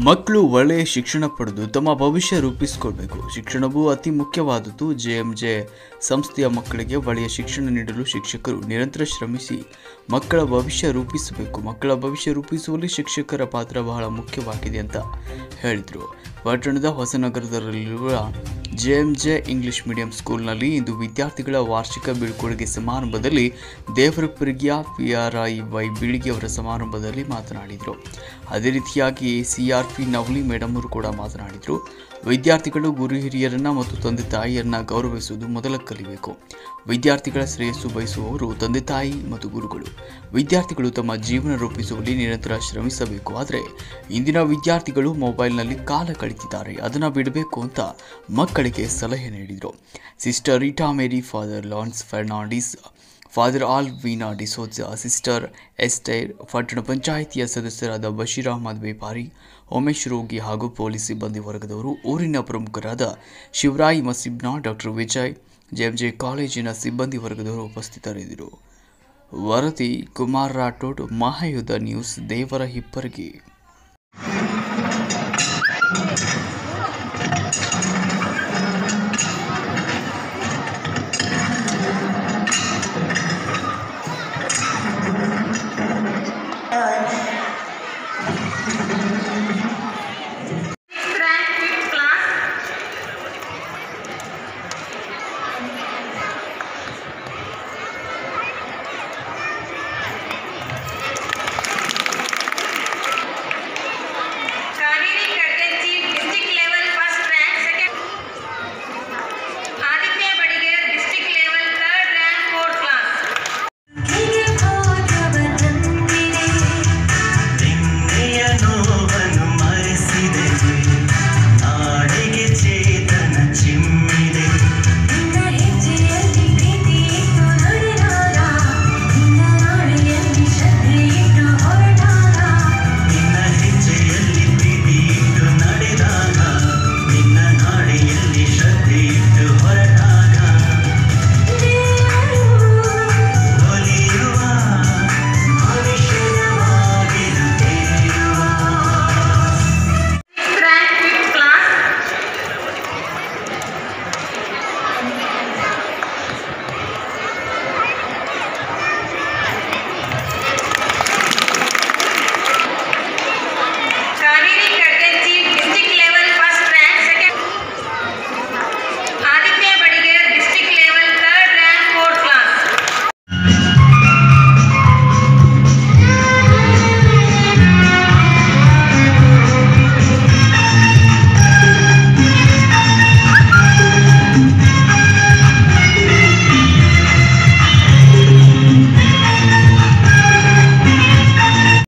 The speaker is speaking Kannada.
ಮಕ್ಕಳು ಒಳ್ಳೆಯ ಶಿಕ್ಷಣ ಪಡೆದು ತಮ್ಮ ಭವಿಷ್ಯ ರೂಪಿಸಿಕೊಳ್ಬೇಕು ಶಿಕ್ಷಣವು ಅತಿ ಮುಖ್ಯವಾದದ್ದು ಜೆ ಸಂಸ್ಥೆಯ ಮಕ್ಕಳಿಗೆ ಒಳ್ಳೆಯ ಶಿಕ್ಷಣ ನೀಡಲು ಶಿಕ್ಷಕರು ನಿರಂತರ ಶ್ರಮಿಸಿ ಮಕ್ಕಳ ಭವಿಷ್ಯ ರೂಪಿಸಬೇಕು ಮಕ್ಕಳ ಭವಿಷ್ಯ ರೂಪಿಸುವಲ್ಲಿ ಶಿಕ್ಷಕರ ಪಾತ್ರ ಬಹಳ ಮುಖ್ಯವಾಗಿದೆ ಅಂತ ಹೇಳಿದರು ಪಟ್ಟಣದ ಹೊಸನಗರದಲ್ಲಿರುವ ಜೆ ಇಂಗ್ಲಿಷ್ ಮೀಡಿಯಂ ಸ್ಕೂಲ್ನಲ್ಲಿ ಇಂದು ವಿದ್ಯಾರ್ಥಿಗಳ ವಾರ್ಷಿಕ ಬೀಳ್ಕೊಡುಗೆ ಸಮಾರಂಭದಲ್ಲಿ ದೇವರಪುರಿಗಿಯ ಪಿ ಆರ್ ಐ ವೈ ಬೀಳಿಗೆ ಅವರ ಸಮಾರಂಭದಲ್ಲಿ ಮಾತನಾಡಿದರು ಅದೇ ರೀತಿಯಾಗಿ C R P Navali madam ಅವರು ಕೂಡ ಮಾತನಾಡಿದರು ವಿದ್ಯಾರ್ಥಿಗಳು ಗುರು ಹಿರಿಯರನ್ನ ಮತ್ತು ತಂದೆ ತಾಯಿಯರನ್ನ ಗೌರವಿಸುವುದು ಮೊದಲ ಕಲಿಬೇಕು ವಿದ್ಯಾರ್ಥಿಗಳ ಶ್ರೇಯಸ್ಸು ಬಯಸುವವರು ತಂದೆ ತಾಯಿ ಮತ್ತು ಗುರುಗಳು ವಿದ್ಯಾರ್ಥಿಗಳು ತಮ್ಮ ಜೀವನ ರೂಪಿಸುವಲ್ಲಿ ನಿರಂತರ ಶ್ರಮಿಸಬೇಕು ಆದರೆ ಇಂದಿನ ವಿದ್ಯಾರ್ಥಿಗಳು ಮೊಬೈಲ್ನಲ್ಲಿ ಕಾಲ ಕಳೀತಿದ್ದಾರೆ ಅದನ್ನು ಬಿಡಬೇಕು ಅಂತ ಮಕ್ಕಳಿಗೆ ಸಲಹೆ ನೀಡಿದರು sister Rita Mary father Lance Fernandes father Alvina D'Souza sister Esther ಪಟ್ಟಣ ಪಂಚಾಯಿತಿಯ ಸದಸ್ಯರಾದ ಬಶೀರ್ ಅಹಮದ್ ವ್ಯಾಪಾರಿ ಉಮೇಶ್ ರೋಗಿ ಹಾಗೂ ಪೊಲೀಸ್ ಸಿಬ್ಬಂದಿ ವರ್ಗದವರು ಊರಿನ ಪ್ರಮುಖರಾದ ಶಿವರಾಯಿ ಮಸೀಬ್ನಾ ಡಾಕ್ಟರ್ ವಿಜಯ್ ಜೆಎಂಜೆ ಕಾಲೇಜಿನ ಸಿಬ್ಬಂದಿ ವರ್ಗದವರು ಉಪಸ್ಥಿತರಿದ್ದರು ವರದಿ ಕುಮಾರ್ ರಾಠೋಡ್ ಮಹಾಯುಧ ನ್ಯೂಸ್ ದೇವರ ಹಿಪ್ಪರಗಿ